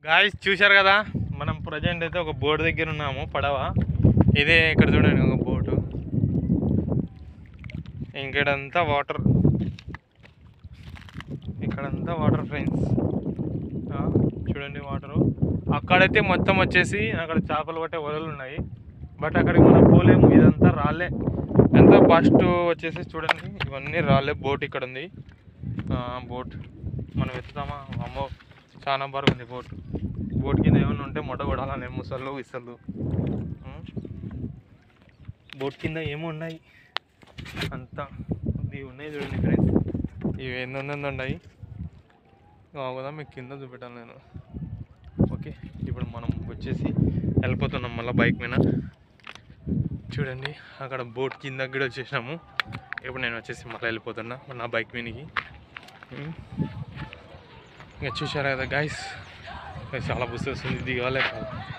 Guys చూశారు కదా మనం ప్రజెంట్ అయితే ఒక బోట్ దగ్గర ఉన్నాము పడవ ఇదే ఇక్కడ చూడండి ఒక బోటు ఇంకడంతా వాటర్ ఇక్కడంతా వాటర్ ఫ్రెండ్స్ చూడండి వాటరు అక్కడైతే మొత్తం వచ్చేసి అక్కడ చేపలు పట్టే వలలు ఉన్నాయి బట్ అక్కడికి మనం పోలేము ఇదంతా రాళ్ళే ఎంత ఫస్ట్ వచ్చేసి చూడండి ఇవన్నీ రాళ్ళే బోట్ ఇక్కడ ఉంది బోట్ మనం ఎత్తుతామా అమ్మో చాలా బాగా ఉంది బోట్ బోట్ కింద ఏమైనా ఉంటే మొట్ట కొడాలని ముసళ్ళు ఇసళ్ళు ఉం. బోట్ కింద ఏమో ఉన్నాయి అంతా ఇవి ఉన్నాయి చూడండి ఫ్రెండ్స్ ఇవి ఏందొంది ఉన్నాయి కదా మీకు కింద చూపెట్టాను నేను ఓకే ఇప్పుడు మనం వచ్చేసి వెళ్ళిపోతున్నాం మళ్ళీ బైక్ మీద చూడండి అక్కడ బోట్ కింద కూడా వచ్చేసినాము ఇప్పుడు నేను వచ్చేసి మళ్ళీ వెళ్ళిపోతున్నా నా బైక్ మీదకి ఉం. ఇంకా చూసారా కదా గాయస్ చాలా బుస్ వస్తుంది దిగాలే కాదు